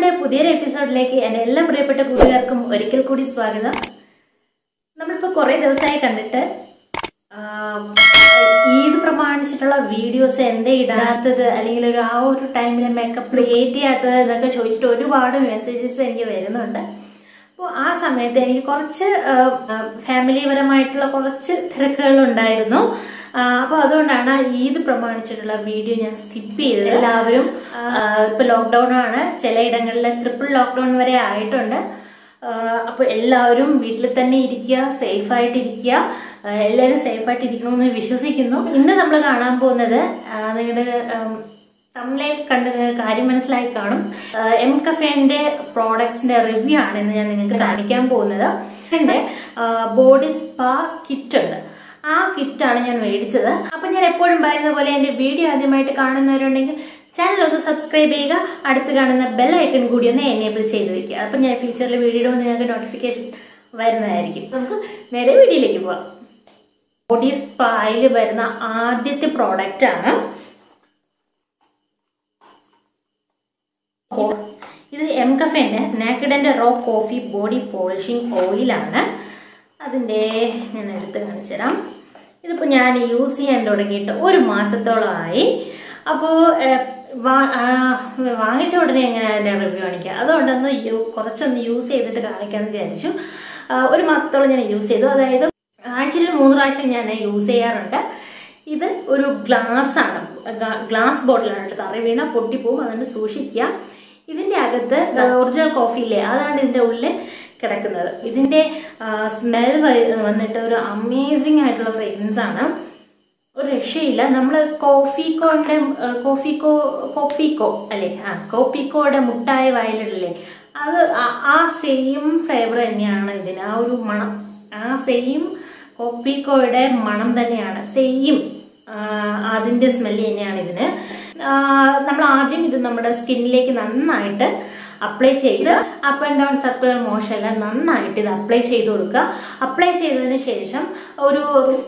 ചാനലിന്റെ പുതിയൊരു എപ്പിസോഡിലേക്ക് എന്റെ എല്ലാ പ്രിയപ്പെട്ട കൂട്ടുകാർക്കും ഒരിക്കൽ കൂടി സ്വാഗതം നമ്മളിപ്പോ കുറെ ദിവസമായി കണ്ടിട്ട് ആം, ഈദ് പ്രമാണിച്ചിട്ടുള്ള വീഡിയോസ് എന്തേ ഇടാത്തത് അല്ലെങ്കിൽ ഒരു ആ ഒരു ടൈമിൽ മേക്കപ്പ് ക്രിയേറ്റ് ചെയ്യാത്തത് എന്നൊക്കെ ചോദിച്ചിട്ട് ഒരുപാട് മെസ്സേജസ് എനിക്ക് വരുന്നുണ്ട് അപ്പോൾ ആ സമയത്ത് എനിക്ക് കുറച്ച് ഫാമിലി പരമായിട്ടുള്ള കുറച്ച് തിരക്കുകൾ ഉണ്ടായിരുന്നു അപ്പോൾ അതുകൊണ്ടാണ് ഈദ് പ്രമാണിച്ചിട്ടുള്ള വീഡിയോ ഞാൻ സ്കിപ്പ് ചെയ്തത് എല്ലാവരും ആ, ഇപ്പൊ ലോക്ക്ഡൌൺ ആണ് ചിലയിടങ്ങളിൽ ട്രിപ്പിൾ ലോക്ക്ഡൌൺ വരെ ആയിട്ടുണ്ട് അപ്പോൾ എല്ലാവരും വീട്ടിൽ തന്നെ ഇരിക്കുക സേഫ് ആയിട്ട് ഇരിക്കുക ആ, എല്ലാവരും സേഫ് ആയിട്ട് ഇരിക്കണമെന്ന് വിശ്വസിക്കുന്നു ഇന്ന് നമ്മൾ കാണാൻ പോകുന്നത് നിങ്ങളുടെ തമ്മിലെ കണ്ട് നിങ്ങൾക്ക് കാര്യം മനസ്സിലായി കാണും ആ, എം കഫേന്റെ പ്രോഡക്ട്സിന്റെ റിവ്യൂ ആണ് ഇന്ന് ഞാൻ നിങ്ങൾക്ക് കാണിക്കാൻ പോകുന്നത് എന്റെ ബോഡി സ്പാ കിറ്റ് ഉണ്ട് ആ കിറ്റാണ് ഞാൻ മേടിച്ചത് അപ്പൊ ഞാൻ എപ്പോഴും പറയുന്ന പോലെ എന്റെ വീഡിയോ ആദ്യമായിട്ട് കാണുന്നവരുണ്ടെങ്കിൽ ചാനൽ ഒന്ന് സബ്സ്ക്രൈബ് ചെയ്യുക അടുത്ത് കാണുന്ന ബെൽ ഐക്കൺ കൂടി ഒന്ന് എനേബിൾ ചെയ്ത് വെക്കുക അപ്പൊ ഞാൻ ഫ്യൂച്ചറിൽ വീഡിയോ ഇടുമ്പോൾ നിങ്ങൾക്ക് നോട്ടിഫിക്കേഷൻ വരുന്നതായിരിക്കും നമുക്ക് നേരെ വീഡിയോയിലേക്ക് പോവാം ബോഡി സ്പായിൽ വരുന്ന ആദ്യത്തെ പ്രോഡക്റ്റ് ആണ് ഓ, ഇത് എം കഫേന്റെ നാക്കിഡന്റെ റോ കോഫി ബോഡി പോളിഷിംഗ് ഓയിലാണ് അതിന്റെ ഞാൻ എടുത്ത് കാണിച്ചു തരാം ഇതിപ്പോ ഞാൻ യൂസ് ചെയ്യാൻ തുടങ്ങിയിട്ട് ഒരു മാസത്തോളമായി അപ്പോൾ വാങ്ങിച്ച ഉടനെ എങ്ങനെ അതിന്റെ റിവ്യൂ കാണിക്കുക അതുകൊണ്ടൊന്ന് യു- കുറച്ചൊന്ന് യൂസ് ചെയ്തിട്ട് കാണിക്കാമെന്ന് വിചാരിച്ചു ആ, ഒരു മാസത്തോളം ഞാൻ യൂസ് ചെയ്തു അതായത് ആഴ്ചയിൽ മൂന്ന് പ്രാവശ്യം ഞാൻ യൂസ് ചെയ്യാറുണ്ട് ഇത് ഒരു ഗ്ലാസ് ആണ് ഗ്ലാസ് ബോട്ടിലാണ് കേട്ടോ തറ വീണ പൊട്ടിപ്പോവും അതുകൊണ്ട് സൂക്ഷിക്കുക ഇതിന്റെ അകത്ത് ഒറിജിനൽ കോഫി ഇല്ലേ അതാണ് ഇതിന്റെ ഉള്ളിൽ കിടക്കുന്നത് ഇതിന്റെ സ്മെൽ വന്നിട്ട് ഒരു അമേസിംഗ് ആയിട്ടുള്ള ഫ്രേഗ്രൻസ് ആണ് ഒരു രക്ഷയില്ല നമ്മൾ കോഫിക്കോന്റെ കോഫിക്കോ കോപ്പിക്കോ അല്ലെ ആ കോപ്പിക്കോയുടെ മുട്ടായ വയലിടല്ലേ അത് ആ- ആ സെയിം ഫ്ലേവർ തന്നെയാണ് ഇതിന് ആ ഒരു മണം ആ സെയിം കോപ്പിക്കോയുടെ മണം തന്നെയാണ് സെയിം അതിന്റെ സ്മെല്ല് തന്നെയാണ് ഇതിന് നമ്മൾ ആദ്യം ഇത് നമ്മുടെ സ്കിന്നിലേക്ക് നന്നായിട്ട് അപ്ലൈ ചെയ്ത് അപ്പ് ആൻഡ് ഡൗൺ സർക്കുലർ മോഷനിൽ നന്നായിട്ട് ഇത് അപ്ലൈ ചെയ്ത് കൊടുക്കുക അപ്ലൈ ചെയ്തതിന് ശേഷം ഒരു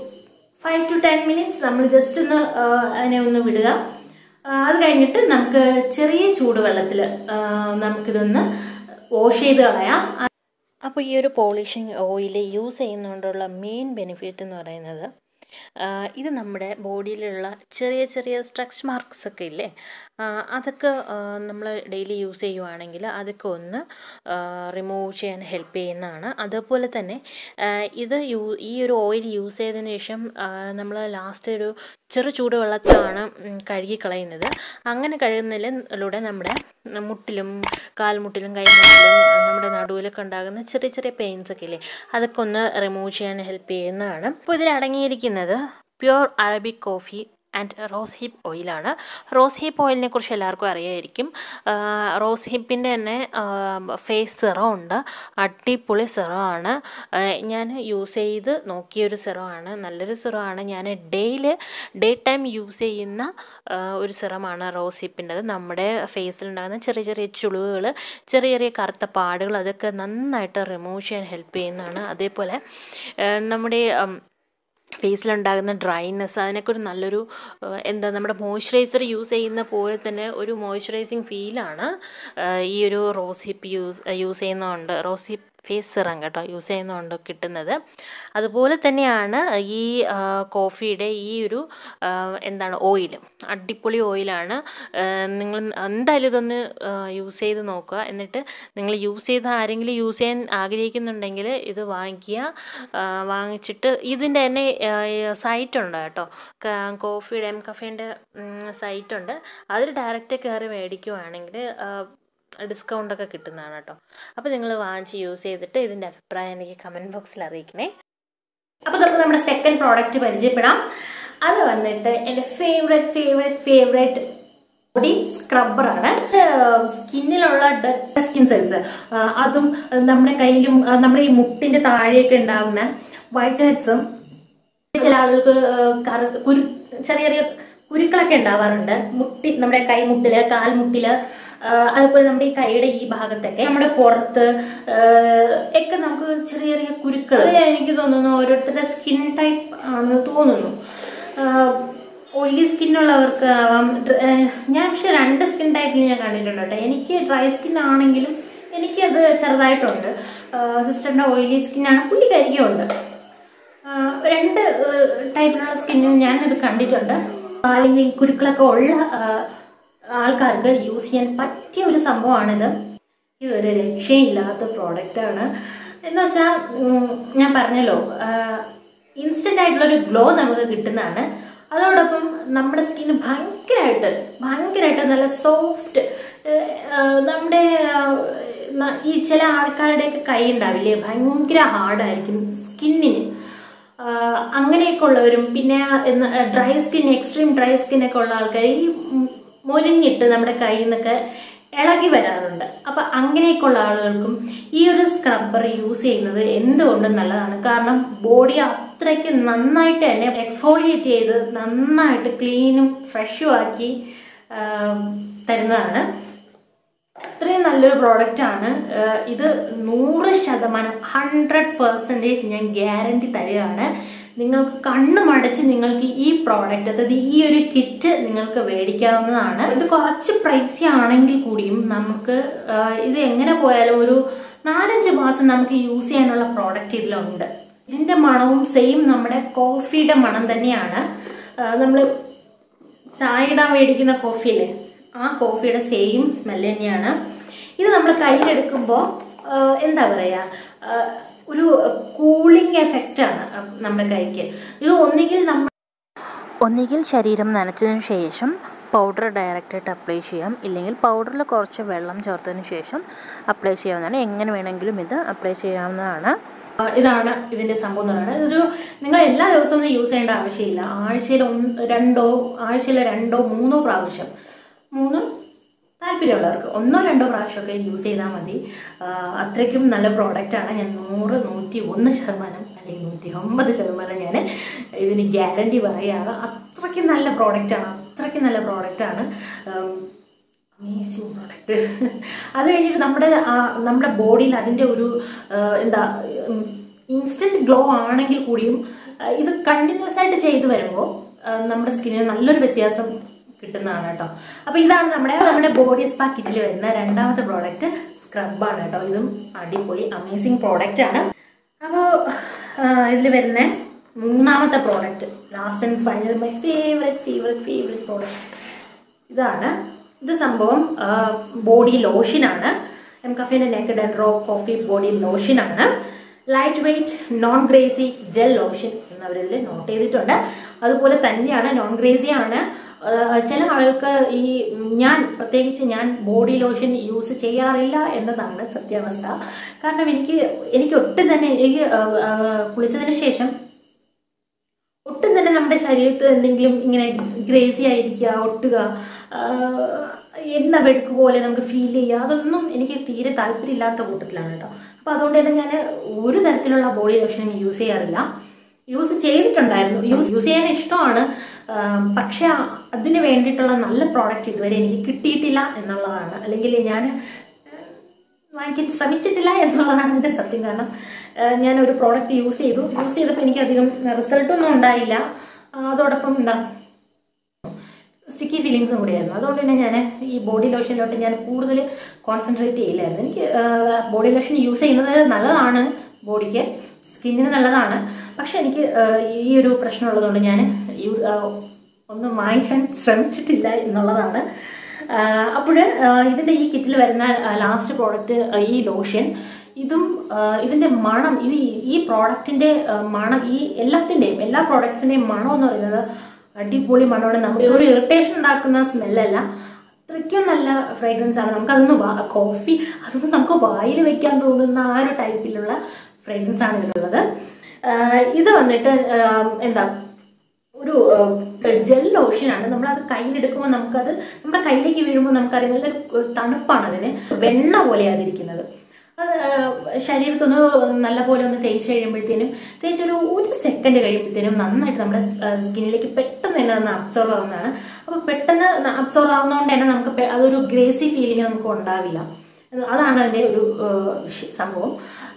ഫൈവ് ടു ടെൻ മിനിറ്റ്സ് നമ്മൾ ജസ്റ്റ് ഒന്ന് ആ, അതിനെ ഒന്ന് വിടുക ആ, അത് കഴിഞ്ഞിട്ട് നമുക്ക് ചെറിയ ചൂടുവെള്ളത്തിൽ നമുക്കിതൊന്ന് വാഷ് ചെയ്ത് കളയാം അപ്പോൾ ഈ ഒരു പോളിഷിങ് ഓയിൽ യൂസ് ചെയ്യുന്നതുകൊണ്ടുള്ള മെയിൻ ബെനിഫിറ്റ് എന്ന് പറയുന്നത് ആ, ഇത് നമ്മുടെ ബോഡിയിലുള്ള ചെറിയ ചെറിയ സ്ട്രെച്ച് മാർക്സ് ഒക്കെ ഇല്ലേ ആ, അതൊക്കെ നമ്മൾ ഡെയിലി യൂസ് ചെയ്യുവാണെങ്കിൽ അതൊക്കെ ഒന്ന് റിമൂവ് ചെയ്യാൻ ഹെൽപ്പ് ചെയ്യുന്നതാണ് അതുപോലെ തന്നെ ആ, ഇത് യൂ ഈ ഒരു ഓയിൽ യൂസ് ചെയ്തതിന് ശേഷം നമ്മൾ ലാസ്റ്റ് ഒരു ചെറു ചൂടുവെള്ളത്തിലാണ് ഉം, കഴുകി കളയുന്നത് അങ്ങനെ കഴുകുന്നതിലൂടെ നമ്മുടെ മുട്ടിലും കാൽമുട്ടിലും കൈമുട്ടിലും നമ്മുടെ നടുവിലൊക്കെ ഉണ്ടാകുന്ന ചെറിയ ചെറിയ പെയിൻസ് ഒക്കെ ഇല്ലേ അതൊക്കെ ഒന്ന് റിമൂവ് ചെയ്യാൻ ഹെൽപ്പ് ചെയ്യുന്നതാണ് അപ്പോൾ ഇതിൽ അടങ്ങിയിരിക്കുന്നത് pure Arabic coffee and rose hip ഓയിലാണ് റോസ് ഹിപ്പ് ഓയിലിനെ കുറിച്ച് എല്ലാവർക്കും അറിയായിരിക്കും ആ, റോസ് ഹിപ്പിൻ്റെ തന്നെ ഫേസ് സിറം ഉണ്ട് അടിപൊളി സിറമാണ് ഞാൻ യൂസ് ചെയ്ത് നോക്കിയൊരു സിറമാണ് നല്ലൊരു സിറമാണ് ഞാൻ ഡെയിലി ഡേ ടൈം യൂസ് ചെയ്യുന്ന ആ, ഒരു സിറമാണ് റോസ് ഹിപ്പിൻ്റെത് നമ്മുടെ ഫേസിലുണ്ടാകുന്ന ചെറിയ ചെറിയ ചുളിവുകൾ ചെറിയ ചെറിയ കറുത്ത പാടുകൾ അതൊക്കെ നന്നായിട്ട് റിമൂവ് ചെയ്യാൻ ഹെൽപ്പ് ചെയ്യുന്നതാണ് അതേപോലെ ആ, നമ്മുടെ ഉം, ഫേസിലുണ്ടാകുന്ന ഡ്രൈനെസ് അതിനൊക്കെ ഒരു നല്ലൊരു ഏഹ്, എന്താ നമ്മുടെ മോയ്സ്ചറൈസർ യൂസ് ചെയ്യുന്ന പോലെ തന്നെ ഒരു മോയ്സ്ചറൈസിങ് ഫീലാണ് ഈ ഒരു റോസ് ഹിപ്പ് യൂസ് യൂസ് ചെയ്യുന്നതുകൊണ്ട് റോസ് ഹിപ്പ് ഫേസ് സിറം കേട്ടോ യൂസ് ചെയ്യുന്നതുകൊണ്ട് കിട്ടുന്നത് അതുപോലെ തന്നെയാണ് ഈ ആ, കോഫിയുടെ ഈ ഒരു ആ, എന്താണ് ഓയിൽ അടിപൊളി ഓയിലാണ് നിങ്ങൾ എന്തായാലും ഇതൊന്ന് യൂസ് ചെയ്ത് നോക്കുക എന്നിട്ട് നിങ്ങൾ യൂസ് ചെയ്ത് ആരെങ്കിലും യൂസ് ചെയ്യാൻ ആഗ്രഹിക്കുന്നുണ്ടെങ്കിൽ ഇത് വാങ്ങിക്കുക ആ, വാങ്ങിച്ചിട്ട് ഇതിൻ്റെ തന്നെ സൈറ്റ് ഉണ്ട് കേട്ടോ ക- കോഫിയുടെ എം കഫേൻ്റെ സൈറ്റ് ഉണ്ട് അതിൽ ഡയറക്റ്റ് കയറി മേടിക്കുവാണെങ്കിൽ ഡിസ്കൗണ്ട് ഒക്കെ കിട്ടുന്നതാണ് കേട്ടോ അപ്പോൾ നിങ്ങൾ വാങ്ങിച്ച് യൂസ് ചെയ്തിട്ട് ഇതിൻ്റെ അഭിപ്രായം എനിക്ക് കമൻറ്റ് ബോക്സിൽ അറിയിക്കണേ അപ്പൊ നമുക്ക് നമ്മുടെ സെക്കൻഡ് പ്രോഡക്റ്റ് പരിചയപ്പെടാം അത് വന്നിട്ട് എന്റെ ഫേവറേറ്റ് ഫേവറേറ്റ് ഫേവറേറ്റ് ബോഡി സ്ക്രബ്ബറാണ് സ്കിന്നിലുള്ള ഡെഡ് സ്കിൻ സെൽസ് അതും നമ്മുടെ കയ്യിലും ആ, നമ്മുടെ ഈ മുട്ടിന്റെ താഴെയൊക്കെ ഉണ്ടാകുന്ന വൈറ്റ് ഹെഡ്സും ചില ആളുകൾക്ക് ആ, കറ- കുരു ചെറിയ ചെറിയ കുരുക്കളൊക്കെ ഉണ്ടാവാറുണ്ട് മുട്ടി നമ്മുടെ കൈമുട്ടില് കാൽമുട്ടില് ആ, അതുപോലെ നമ്മുടെ ഈ കൈയുടെ ഈ ഭാഗത്തൊക്കെ നമ്മുടെ പുറത്ത് ആ, ഒക്കെ നമുക്ക് ചെറിയ ചെറിയ കുരുക്കൾ അത് എനിക്ക് തോന്നുന്നു ഓരോരുത്തരുടെ സ്കിൻ ടൈപ്പ് ആണെന്ന് തോന്നുന്നു ആ, ഓയിലി സ്കിന്നുള്ളവർക്ക് ആവാം ഡ്ര- ഏഹ് ഞാൻ പക്ഷെ രണ്ട് സ്കിൻ ടൈപ്പിൽ ഞാൻ കണ്ടിട്ടുണ്ട് കേട്ടോ എനിക്ക് ഡ്രൈ സ്കിൻ ആണെങ്കിലും എനിക്കത് ചെറുതായിട്ടുണ്ട് സിസ്റ്ററിന്റെ ഓയിലി സ്കിന്നാണ് പുള്ളിക്കരിക്കും ഉണ്ട് ആഹ് രണ്ട് ടൈപ്പിലുള്ള സ്കിന്നും ഞാനത് കണ്ടിട്ടുണ്ട് അല്ലെങ്കിൽ ഈ കുരുക്കളൊക്കെ ഉള്ള ആഹ് ആൾക്കാർക്ക് യൂസ് ചെയ്യാൻ പറ്റിയ ഒരു സംഭവമാണിത് ഇതൊരു രക്ഷയില്ലാത്ത പ്രോഡക്റ്റാണ് എന്ന് വെച്ചാൽ ഞാൻ പറഞ്ഞല്ലോ ഇൻസ്റ്റന്റ് ആയിട്ടുള്ള ഒരു ഗ്ലോ നമുക്ക് കിട്ടുന്നതാണ് അതോടൊപ്പം നമ്മുടെ സ്കിൻ ഭയങ്കരമായിട്ട് ഭയങ്കരമായിട്ട് നല്ല സോഫ്റ്റ് നമ്മുടെ ആഹ്, ന- ഈ ചില ആൾക്കാരുടെയൊക്കെ കൈ ഉണ്ടാവില്ലേ ഭയങ്കര ഹാർഡായിരിക്കും സ്കിന്നിന് ആഹ് അങ്ങനെയൊക്കെ ഉള്ളവരും പിന്നെ dry skin extreme dry skin ഒക്കെ ഉള്ള ആൾക്കാർ ഈ ഉം മുരിഞ്ഞിട്ട് നമ്മുടെ കയ്യിൽ നിന്നൊക്കെ ഇളകി വരാറുണ്ട് അപ്പൊ അങ്ങനെയൊക്കെ ഉള്ള ആളുകൾക്കും ഈ ഒരു സ്ക്രബ്ബർ യൂസ് ചെയ്യുന്നത് എന്തുകൊണ്ടും നല്ലതാണ് കാരണം ബോഡി അത്രയ്ക്ക് നന്നായിട്ട് തന്നെ എക്സ്ഫോളിയേറ്റ് ചെയ്ത് നന്നായിട്ട് ക്ലീനും ഫ്രഷും ആക്കി ആഹ് തരുന്നതാണ് അത്രയും നല്ലൊരു പ്രോഡക്റ്റ് ആണ് ഏഹ് ഇത് നൂറ് ശതമാനം ഹൺഡ്രഡ് പെർസെൻറ്റേജ് ഞാൻ ഗ്യാരണ്ടി തരികയാണ് നിങ്ങൾക്ക് കണ്ണു മടച്ച് നിങ്ങൾക്ക് ഈ പ്രോഡക്റ്റ് അതായത് ഈ ഒരു കിറ്റ് നിങ്ങൾക്ക് മേടിക്കാവുന്നതാണ് ഇത് കുറച്ച് പ്രൈസി ആണെങ്കിൽ കൂടിയും നമുക്ക് ഏഹ് ഇത് എങ്ങനെ പോയാലും ഒരു നാലഞ്ച് മാസം നമുക്ക് യൂസ് ചെയ്യാനുള്ള പ്രോഡക്റ്റ് ഇതിലുണ്ട് ഇതിന്റെ മണവും സെയിം നമ്മുടെ കോഫിയുടെ മണം തന്നെയാണ് നമ്മൾ ചായ ഇടാൻ മേടിക്കുന്ന കോഫിയില്ലേ ആ കോഫിയുടെ സെയിം സ്മെല് തന്നെയാണ് ഇത് നമ്മൾ കയ്യിലെടുക്കുമ്പോൾ എന്താ പറയാ ആ, ഒരു കൂളിംഗ് എഫക്റ്റ് ആണ് നമ്മുടെ കൈക്ക് ഇത് ഒന്നുകിൽ നമ്മൾ ഒന്നുകിൽ ശരീരം നനച്ചതിന് ശേഷം പൗഡർ ഡയറക്റ്റായിട്ട് അപ്ലൈ ചെയ്യാം ഇല്ലെങ്കിൽ പൗഡറിൽ കുറച്ച് വെള്ളം ചേർത്തതിന് ശേഷം അപ്ലൈ ചെയ്യാവുന്നതാണ് എങ്ങനെ വേണമെങ്കിലും ഇത് അപ്ലൈ ചെയ്യാവുന്നതാണ് ആ, ഇതാണ് ഇതിന്റെ സംഭവം എന്ന് പറയുന്നത് ഇതൊരു നിങ്ങൾ എല്ലാ ദിവസവും യൂസ് ചെയ്യേണ്ട ആവശ്യമില്ല ആഴ്ചയിൽ ഒന്ന് രണ്ടോ ആഴ്ചയിൽ രണ്ടോ മൂന്നോ പ്രാവശ്യം മൂന്ന് താല്പര്യമുള്ളവർക്ക് ഒന്നോ രണ്ടോ പ്രാവശ്യമൊക്കെ യൂസ് ചെയ്താൽ മതി ആ, അത്രയ്ക്കും നല്ല പ്രോഡക്റ്റ് ആണ് ഞാൻ നൂറ് നൂറ്റി ഒന്ന് ശതമാനം അല്ലെങ്കിൽ നൂറ്റി ഒമ്പത് ശതമാനം ഞാൻ ഇതിന് ഗ്യാരണ്ടി പറയുകയാണ് അത്രയ്ക്കും നല്ല പ്രോഡക്റ്റ് ആണ് അത്രയ്ക്കും നല്ല പ്രോഡക്റ്റ് ആണ് ഉം, അമേസിങ് പ്രോഡക്റ്റ് അത് കഴിഞ്ഞിട്ട് നമ്മുടെ ആ, നമ്മുടെ ബോഡിയിൽ അതിന്റെ ഒരു ആ, എന്താ ഇൻസ്റ്റന്റ് ഗ്ലോ ആണെങ്കിൽ കൂടിയും ആ, ഇത് കണ്ടിന്യൂസ് ആയിട്ട് ചെയ്തു വരുമ്പോൾ നമ്മുടെ സ്കിന്നിന് നല്ലൊരു വ്യത്യാസം കിട്ടുന്നതാണ് കേട്ടോ അപ്പൊ ഇതാണ് നമ്മുടെ നമ്മുടെ ബോഡി സ്പാ കിറ്റിൽ വരുന്ന രണ്ടാമത്തെ പ്രോഡക്റ്റ് സ്ക്രബാണ് കേട്ടോ ഇതും അടിപൊളി അമേസിങ് പ്രോഡക്റ്റ് ആണ് അപ്പോൾ ഇതിൽ വരുന്ന മൂന്നാമത്തെ product last and final my favourite favourite favourite product ഇതാണ് ഇത് സംഭവം ബോഡി ലോഷനാണ് എം കഫിന്റെ നെക്ക് ഡെൻഡ്രോ കോഫി ബോഡി ലോഷനാണ് light weight non greasy gel lotion എന്നവരിൽ നോട്ട് ചെയ്തിട്ടുണ്ട് അതുപോലെ തന്നെയാണ് നോൺ ഗ്രേസി ആണ് ആ, ചില ആൾക്ക് ഈ ഞാൻ പ്രത്യേകിച്ച് ഞാൻ ബോഡി ലോഷൻ യൂസ് ചെയ്യാറില്ല എന്നതാണ് സത്യാവസ്ഥ കാരണം എനിക്ക് എനിക്ക് ഒട്ടും തന്നെ എനിക്ക് ആ, ആ, കുളിച്ചതിന് ശേഷം ഒട്ടും തന്നെ നമ്മുടെ ശരീരത്ത് എന്തെങ്കിലും ഇങ്ങനെ ഗ്രേസി ആയിരിക്കുക ഒട്ടുക ആഹ് എണ്ണ വെടുക്ക് പോലെ നമുക്ക് ഫീൽ ചെയ്യുക അതൊന്നും എനിക്ക് തീരെ താല്പര്യമില്ലാത്ത കൂട്ടത്തിലാണ് കേട്ടോ അപ്പൊ അതുകൊണ്ട് തന്നെ ഞാൻ ഒരു തരത്തിലുള്ള ബോഡി ലോഷനും യൂസ് ചെയ്യാറില്ല യൂസ് ചെയ്തിട്ടുണ്ടായിരുന്നു യൂസ് യൂസ് ചെയ്യാൻ ഇഷ്ടമാണ് ആഹ് പക്ഷെ അതിന് വേണ്ടിയിട്ടുള്ള നല്ല പ്രോഡക്റ്റ് ഇതുവരെ എനിക്ക് കിട്ടിയിട്ടില്ല എന്നുള്ളതാണ് അല്ലെങ്കിൽ ഞാൻ വാങ്ങിക്കാൻ ശ്രമിച്ചിട്ടില്ല എന്നുള്ളതാണ് എൻ്റെ സത്യം കാരണം ഏഹ് ഞാൻ ഒരു പ്രോഡക്റ്റ് യൂസ് ചെയ്തു യൂസ് ചെയ്തപ്പോൾ എനിക്കധികം റിസൾട്ടൊന്നും ഉണ്ടായില്ല ആ, അതോടൊപ്പം എന്താ സ്റ്റിക്കി ഫീലിങ്സും കൂടിയായിരുന്നു അതുകൊണ്ട് തന്നെ ഞാൻ ഈ ബോഡി ലോഷനിലോട്ട് ഞാൻ കൂടുതൽ കോൺസെൻട്രേറ്റ് ചെയ്യില്ലായിരുന്നു എനിക്ക് ബോഡി ലോഷൻ യൂസ് ചെയ്യുന്നത് നല്ലതാണ് ബോഡിക്ക് സ്കിന്നിന് നല്ലതാണ് പക്ഷെ എനിക്ക് ഏഹ് ഈ ഒരു പ്രശ്നമുള്ളതുകൊണ്ട് ഞാൻ യൂസ് ഒന്നും വാങ്ങിക്കാൻ ശ്രമിച്ചിട്ടില്ല എന്നുള്ളതാണ് അപ്പോൾ ഇതിന്റെ ഈ കിറ്റിൽ വരുന്ന ലാസ്റ്റ് പ്രോഡക്റ്റ് ഈ ലോഷൻ ഇതും ആ, ഇതിന്റെ മണം ഇത് ഈ- ഈ പ്രോഡക്റ്റിന്റെ ആ, മണം ഈ എല്ലാത്തിന്റെയും എല്ലാ പ്രോഡക്ട്സിന്റെയും മണം എന്ന് പറയുന്നത് അടിപൊളി മണമാണ് നമുക്ക് ഒരു ഇറിറ്റേഷൻ ഉണ്ടാക്കുന്ന സ്മെല്ലല്ല അത്രയ്ക്കും നല്ല ഫ്രേഗ്രൻസ് ആണ് നമുക്ക് അതൊന്ന് കോഫി അതൊന്നും നമുക്ക് വായിൽ വെക്കാൻ തോന്നുന്ന ആ ഒരു ടൈപ്പിലുള്ള ഫ്രേഗ്രൻസ് ആണ് ഇതിലുള്ളത് ആ, ഇത് വന്നിട്ട് ആ, എന്താ ഒരു ജെൽ ലോഷനാണ് നമ്മൾ അത് കയ്യിലെടുക്കുമ്പോൾ നമുക്കത് നമ്മുടെ കയ്യിലേക്ക് വീഴുമ്പോൾ നമുക്കറിയാം നല്ലൊരു തണുപ്പാണ് അതിന് വെണ്ണ പോലെയാണ് അതിരിക്കുന്നത് അത് ആ, ശരീരത്തൊന്ന് നല്ല പോലെ ഒന്ന് തേച്ച് കഴിയുമ്പോഴത്തേനും തേച്ചൊരു ഒരു സെക്കൻഡ് കഴിയുമ്പോഴത്തേനും നന്നായിട്ട് നമ്മുടെ സ്കിന്നിലേക്ക് പെട്ടെന്ന് തന്നെ ഒന്ന് അബ്സോർവ് ആവുന്നതാണ് അപ്പൊ പെട്ടെന്ന് അബ്സോർവ് ആവുന്നതുകൊണ്ട് തന്നെ നമുക്ക് പെ- അതൊരു ഗ്രേസി ഫീലിംഗ് നമുക്ക് ഉണ്ടാവില്ല അതാണ് അതിന്റെ ഒരു ആ, വിഷ- സംഭവം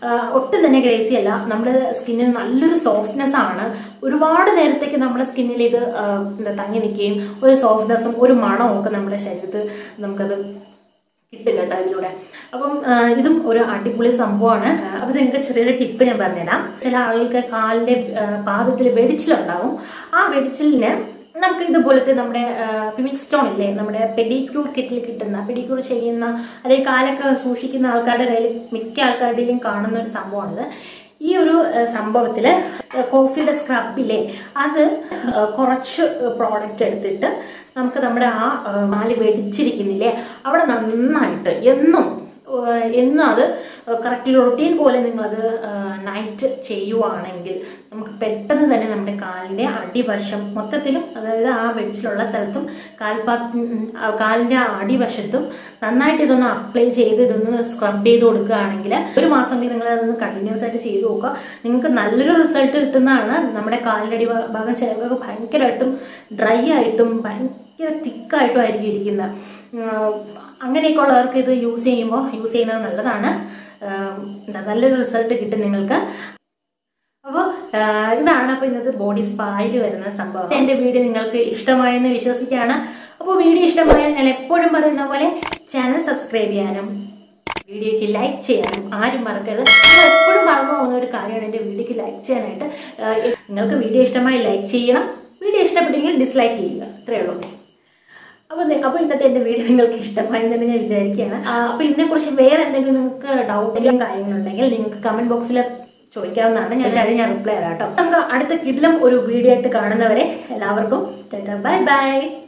ആ, ഒട്ടും തന്നെ ഗ്രേസി അല്ല നമ്മുടെ സ്കിന്നിന് നല്ലൊരു സോഫ്റ്റ്നെസ് ആണ് ഒരുപാട് നേരത്തേക്ക് നമ്മുടെ സ്കിന്നിൽ ഇത് ആ, എന്താ തങ്ങി നിൽക്കുകയും ഒരു സോഫ്റ്റ്നെസ്സും ഒരു മണവും ഒക്കെ നമ്മുടെ ശരീരത്തിൽ നമുക്കത് കിട്ടും കേട്ടോ ഇതിലൂടെ അപ്പം ആ, ഇതും ഒരു അടിപൊളി സംഭവമാണ് ആ, അപ്പൊ നിങ്ങൾക്ക് ചെറിയൊരു ടിപ്പ് ഞാൻ പറഞ്ഞുതരാം ചില ആളുകൾക്ക് കാലിന്റെ പാദത്തിൽ വെടിച്ചിലുണ്ടാവും ആ വെടിച്ചിലിന് നമുക്ക് ഇതുപോലത്തെ നമ്മുടെ പിമിക് സ്റ്റോൺ ഇല്ലേ നമ്മുടെ പെഡിക്യൂർ കിറ്റിൽ കിട്ടുന്ന പെഡിക്യൂർ ചെയ്യുന്ന അല്ലെങ്കിൽ കാലൊക്കെ സൂക്ഷിക്കുന്ന ആൾക്കാരുടെ കയ്യിൽ മിക്ക ആൾക്കാരുടെയും കാണുന്ന ഒരു സംഭവമാണിത് ഈ ഒരു ഏഹ്, സംഭവത്തില് ഏഹ്, കോഫിയുടെ സ്ക്രബില്ലേ അത് ഏഹ്, കുറച്ച് പ്രോഡക്റ്റ് എടുത്തിട്ട് നമുക്ക് നമ്മുടെ ആ ഏഹ്, മാല് വെടിച്ചിരിക്കുന്നില്ലേ അവിടെ നന്നായിട്ട് എന്നും ഏഹ്, എന്നും അത് കറക്റ്റ് റൊട്ടീൻ പോലെ നിങ്ങളത് നൈറ്റ് ചെയ്യുവാണെങ്കിൽ നമുക്ക് പെട്ടെന്ന് തന്നെ നമ്മുടെ കാലിന്റെ അടിവശം മൊത്തത്തിലും അതായത് ആ വെടിച്ചിലുള്ള സ്ഥലത്തും കാൽപാ ഉം, ആ കാലിന്റെ ആ അടിവശത്തും നന്നായിട്ട് ഇതൊന്ന് അപ്ലൈ ചെയ്ത് ഇതൊന്ന് സ്ക്രബ് ചെയ്ത് കൊടുക്കുകയാണെങ്കിൽ ഒരു മാസം കൂടി നിങ്ങൾ അതൊന്ന് കണ്ടിന്യൂസ് ആയിട്ട് ചെയ്ത് നോക്കുക നിങ്ങൾക്ക് നല്ലൊരു റിസൾട്ട് കിട്ടുന്നതാണ് നമ്മുടെ കാലിന്റെ അടി ഭാഗം ചിലവർക്ക് ഭയങ്കരമായിട്ടും ഡ്രൈ ആയിട്ടും ഭയങ്കര തിക്കായിട്ടും ആയിരിക്കും ഇരിക്കുന്നത് ഉം, അങ്ങനെയൊക്കെ ഉള്ളവർക്ക് ഇത് യൂസ് ചെയ്യുമ്പോൾ യൂസ് ചെയ്യുന്നത് നല്ലതാണ് ഉം, എന്താ നല്ലൊരു റിസൾട്ട് കിട്ടും നിങ്ങൾക്ക് അപ്പോൾ ഇതാണ് അപ്പോൾ ഇന്നത്തെ ബോഡി സ്പായിൽ വരുന്ന സംഭവം എന്റെ വീഡിയോ നിങ്ങൾക്ക് ഇഷ്ടമായെന്ന് വിശ്വസിക്കുകയാണ് അപ്പോൾ വീഡിയോ ഇഷ്ടമായാൽ ഞാൻ എപ്പോഴും പറയുന്ന പോലെ ചാനൽ സബ്സ്ക്രൈബ് ചെയ്യാനും വീഡിയോയ്ക്ക് ലൈക്ക് ചെയ്യാനും ആരും മറക്കരുത് നിങ്ങൾ എപ്പോഴും മറന്നു പോകുന്ന ഒരു കാര്യമാണ് എൻ്റെ വീഡിയോയ്ക്ക് ലൈക്ക് ചെയ്യാനായിട്ട് ആ, നിങ്ങൾക്ക് വീഡിയോ ഇഷ്ടമായി ലൈക്ക് ചെയ്യണം വീഡിയോ ഇഷ്ടപ്പെട്ടെങ്കിൽ ഡിസ്ലൈക്ക് ചെയ്യുക അത്രേ ഉള്ളൂ അപ്പൊ നി- അപ്പൊ ഇന്നത്തെ എന്റെ വീഡിയോ നിങ്ങൾക്ക് ഇഷ്ടമായി എന്ന് ഞാൻ വിചാരിക്കുകയാണ് ആ, അപ്പൊ ഇതിനെ കുറിച്ച് വേറെ എന്തെങ്കിലും നിങ്ങൾക്ക് ഡൗട്ടുകളും കാര്യങ്ങളുണ്ടെങ്കിൽ നിങ്ങൾക്ക് കമന്റ് ബോക്സിൽ ചോദിക്കാവുന്നതാണ് ഞാൻ അത് ഞാൻ റിപ്ലൈ തരാം കേട്ടോ നമുക്ക് അടുത്ത കിടിലം ഒരു വീഡിയോ ആയിട്ട് കാണുന്നവരെ എല്ലാവർക്കും ബൈ ബൈ